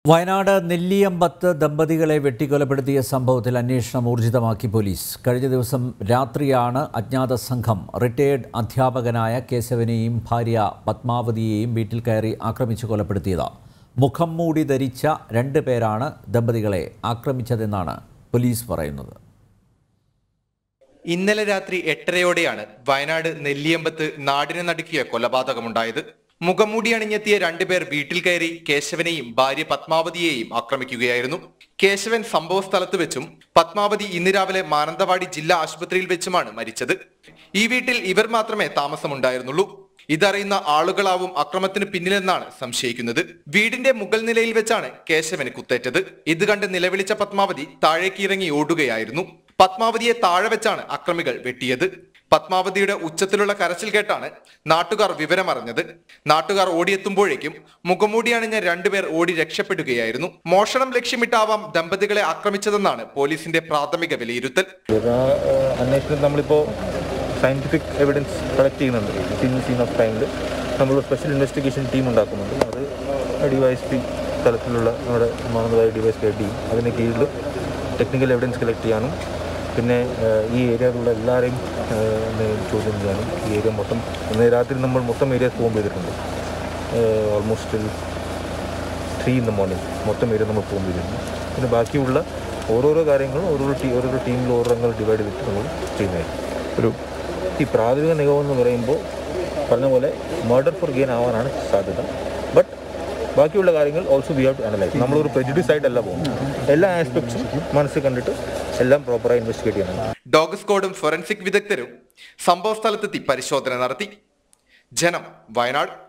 വയനാട് നെല്ലിയമ്പത്ത് ദമ്പതികളെ വെട്ടിക്കൊലപ്പെടുത്തിയ സംഭവത്തിൽ അന്വേഷണം ഊർജിതമാക്കി പോലീസ് കഴിഞ്ഞ ദിവസം രാത്രിയാണ് അജ്ഞാത സംഘം റിട്ടയേർഡ് അധ്യാപകനായ കേശവനെയും ഭാര്യ പത്മാവതിയെയും വീട്ടിൽ കയറി ആക്രമിച്ചു കൊലപ്പെടുത്തിയത് മുഖം മൂടി ധരിച്ച രണ്ട് പേരാണ് ദമ്പതികളെ ആക്രമിച്ചതെന്നാണ് പോലീസ് പറയുന്നത് ഇന്നലെ രാത്രി എട്ടരയോടെയാണ് വയനാട് നെല്ലിയമ്പത്ത് നാടിനെ നടുക്കിയ കൊലപാതകമുണ്ടായത് മുഖംമൂടി അണിഞ്ഞെത്തിയ രണ്ടുപേർ വീട്ടിൽ കയറി കേശവനെയും ഭാര്യ പത്മാവതിയെയും ആക്രമിക്കുകയായിരുന്നു കേശവൻ സംഭവ സ്ഥലത്ത് വെച്ചും പത്മാവതി ഇന്ന് രാവിലെ മാനന്തവാടി ജില്ലാ ആശുപത്രിയിൽ വെച്ചുമാണ് മരിച്ചത് ഈ വീട്ടിൽ ഇവർ മാത്രമേ താമസമുണ്ടായിരുന്നുള്ളൂ ഇതറിയുന്ന ആളുകളാവും അക്രമത്തിന് പിന്നിലെന്നാണ് സംശയിക്കുന്നത് വീടിന്റെ മുകൾ നിലയിൽ വെച്ചാണ് കേശവന് കുത്തേറ്റത് ഇത് കണ്ട് നിലവിളിച്ച പത്മാവതി താഴേക്ക് ഇറങ്ങി ഓടുകയായിരുന്നു പത്മാവതിയെ താഴെ വെച്ചാണ് അക്രമികൾ വെട്ടിയത് പത്മാവതിയുടെ ഉച്ചത്തിലുള്ള കരച്ചിൽ കേട്ടാണ് നാട്ടുകാർ വിവരമറിഞ്ഞത് നാട്ടുകാർ ഓടിയെത്തുമ്പോഴേക്കും മുഖംമൂടി അണിഞ്ഞ രണ്ടുപേർ ഓടി രക്ഷപ്പെടുകയായിരുന്നു മോഷണം ലക്ഷ്യമിട്ടാവാം ദമ്പതികളെ ആക്രമിച്ചതെന്നാണ് പോലീസിന്റെ പ്രാഥമിക വിലയിരുത്തൽ ഇത് അന്വേഷണം നമ്മളിപ്പോൾ സയൻറ്റിഫിക് എവിഡൻസ് കളക്ട് ചെയ്യുന്നുണ്ട് സീൻ സീൻ ഓഫ് ടൈമിൽ നമ്മൾ സ്പെഷ്യൽ ഇൻവെസ്റ്റിഗേഷൻ ടീം ഉണ്ടാക്കുന്നുണ്ട് അത് ഡി വൈ എസ് പി തലത്തിലുള്ള നമ്മുടെ Mananthavady D Y S P team അതിന് കീഴിൽ ടെക്നിക്കൽ എവിഡൻസ് കളക്ട് ചെയ്യാനും പിന്നെ ഏഹ്, ഈ ഏരിയയിലുള്ള എല്ലാവരെയും ഏഹ്, ഒന്ന് ചോദ്യം ചെയ്യാനും ഈ ഏരിയ മൊത്തം ഇന്ന് രാത്രി നമ്മൾ മൊത്തം ഏരിയാസ് ഫോം ചെയ്തിട്ടുണ്ട് almost three in the morning മൊത്തം ഏരിയ നമ്മൾ ഫോം ചെയ്തിരുന്നു പിന്നെ ബാക്കിയുള്ള ഓരോരോ കാര്യങ്ങളും ഓരോരോ ടീ ഓരോരോ ടീമിൽ ഓരോ അംഗങ്ങൾ ഡിവൈഡ് ചെയ്തിട്ട് നമ്മൾ ചെയ്യുന്നതായിരിക്കും ഒരു ഈ പ്രാഥമിക നിഗമനം എന്ന് പറയുമ്പോൾ പറഞ്ഞ പോലെ മർഡർ ഫോർ ഗെയിൻ ആവാനാണ് സാധ്യത ബട്ട് ബാക്കിയുള്ള കാര്യങ്ങൾ also we have to analyse നമ്മളൊരു prejudice ആയിട്ടല്ല പോകുന്നത് എല്ലാ ആസ്പെക്ട്സും മനസ്സിൽ കണ്ടിട്ട് എല്ലാം പ്രോപ്പറായി ഇൻവെസ്റ്റിഗേറ്റ് ചെയ്യണം ഡോഗ് സ്ക്വാഡും ഫോറൻസിക് വിദഗ്ധരും സംഭവ സ്ഥലത്തെത്തി പരിശോധന നടത്തി ജനം വയനാട്